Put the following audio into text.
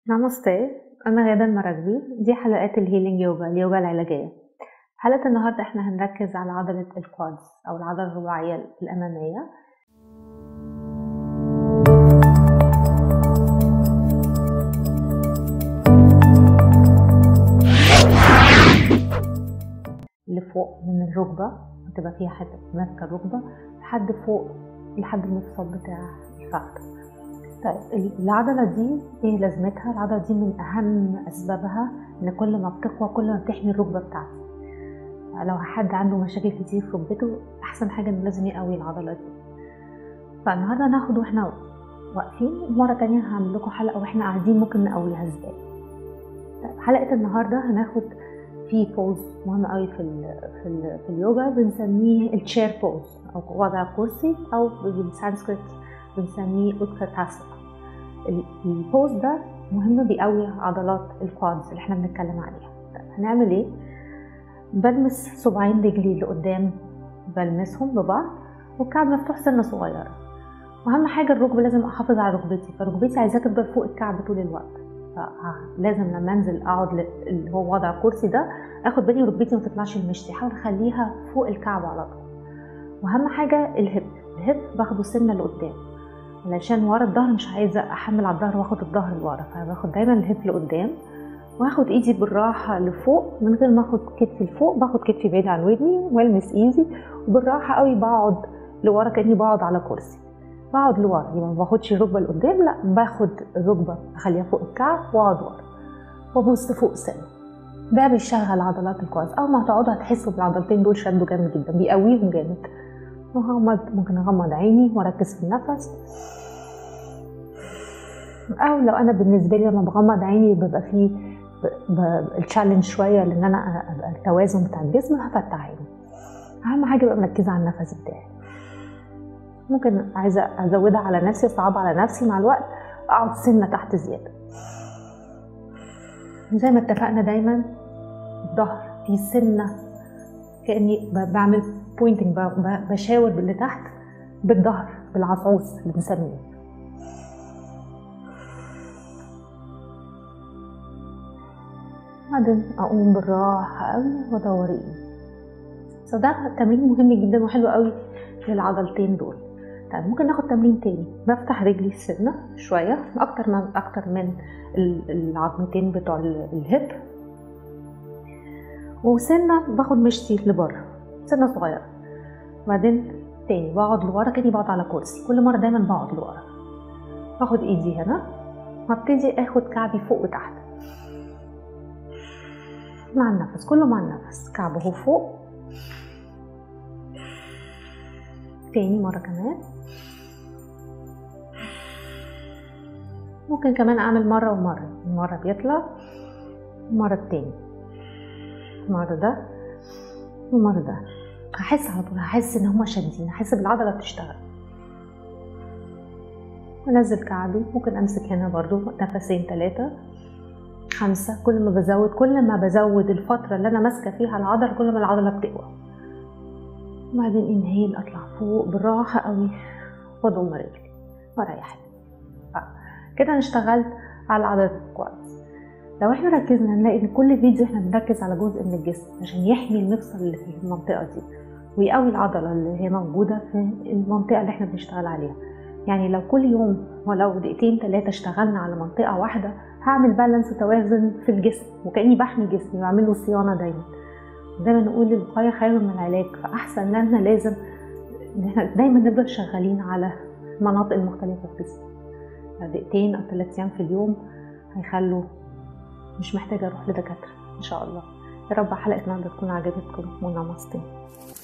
نمسته أنا غادة المراكبي دي حلقات الهيلينج يوجا اليوجا العلاجية حلقة النهاردة احنا هنركز على عضلة الكوادز أو العضلة الرباعية الأمامية لفوق من الركبة بتبقى فيها حتة ماسكة الركبة لحد فوق لحد المفصل بتاع الفخذ طيب العضلة دي ايه لازمتها؟ العضلة دي من أهم أسبابها إن كل ما بتقوى كل ما بتحمي الركبة بتاعتي لو حد عنده مشاكل كتير في ركبته أحسن حاجة إنه لازم يقوي العضلة دي فالنهاردة هناخد واحنا واقفين مرة تانية هعمل لكم حلقة واحنا قاعدين ممكن نقويها ازاي طيب حلقة النهاردة هناخد في بوز مهم قوي في ال في, ال في اليوجا بنسميه التشير بوز او وضع كرسي او بالسانسكريت بنسميه اوتكاتاسا البوز ده مهم بيقوي عضلات الكوادز اللي احنا بنتكلم عليها طيب هنعمل ايه بلمس صباعين رجلي اللي قدام بلمسهم ببعض والكعب مفتوح سنه صغيره واهم حاجه الركبه لازم احافظ على ركبتي فركبتي عايزاها تفضل فوق الكعب طول الوقت فلازم لما انزل اقعد اللي هو وضع الكرسي ده اخد بالي ركبتي ما تطلعش المشتي احاول اخليها فوق الكعب على طول واهم حاجه الهب الهب باخده سنه لقدام علشان ورا الظهر مش عايزه احمل على الظهر واخد الظهر لورا فباخد دايما الهب لقدام واخد ايدي بالراحه لفوق من غير ما اخد كتفي لفوق باخد كتفي بعيد عن ودني والمس ايدي وبالراحه قوي بقعد لورا كاني بقعد على كرسي بقعد لورا يعني ما باخدش الركبه لقدام لا باخد الركبه اخليها فوق الكعب واقعد ورا وابص فوق سنه ده بيشغل عضلات الكواز اول ما هتقعدوا هتحسوا بالعضلتين دول شدوا جامد جدا بيقويهم جامد وهغمض ممكن اغمض عيني واركز في النفس او لو انا بالنسبه لي لما بغمض عيني بيبقى فيه التشالنج شويه لان انا التوازن بتاع الجسم هفتح عيني اهم حاجه ابقى مركزه على النفس بتاعي ممكن عايزه ازودها على نفسي صعب على نفسي مع الوقت اقعد سنه تحت زياده زي ما اتفقنا دايما الظهر في سنه كاني بعمل بوينتنج بشاور باللي تحت بالظهر بالعصعوص اللي بنسميه بعدين اقوم بالراحه قوي وادور ايدي فده تمرين مهم جدا وحلو قوي للعضلتين دول طيب ممكن ناخد تمرين تاني بفتح رجلي السنه شويه اكتر من اكتر من العظمتين بتوع الهب وسنه باخد مشتي لبره سنه صغيره بعدين تاني بقعد لورا كاني بقعد على كرسي كل مره دايما بقعد لورا باخد ايدي هنا وابتدي اخد كعبي فوق وتحت مع النفس كله مع النفس كعبه فوق تاني مرة كمان ممكن كمان اعمل مرة ومرة مرة بيطلع مرة التاني مرة ده ومرة ده هحس على طول هحس ان هما شادين هحس بالعضلة بتشتغل انزل كعبي ممكن امسك هنا برضو نفسين ثلاثة خمسة كل ما بزود كل ما بزود الفترة اللي أنا ماسكة فيها العضلة كل ما العضلة بتقوى وبعدين انهيل أطلع فوق بالراحة قوي وأضم رجلي وأريح كده أنا اشتغلت على عضلة الكوادز لو احنا ركزنا نلاقي ان كل فيديو احنا بنركز على جزء من الجسم عشان يحمي المفصل اللي في المنطقة دي ويقوي العضلة اللي هي موجودة في المنطقة اللي احنا بنشتغل عليها يعني لو كل يوم ولو دقيقتين ثلاثة اشتغلنا على منطقة واحدة هعمل بالانس وتوازن في الجسم وكأني بحمي جسمي وأعمل له صيانة دايما دايما نقول الوقاية خير من العلاج فأحسن إن احنا لازم إن احنا دايما نفضل شغالين على المناطق المختلفة في الجسم دقيقتين أو ثلاث أيام في اليوم هيخلوا مش محتاجة أروح لدكاترة إن شاء الله يا رب حلقة النهاردة تكون عجبتكم ونمستين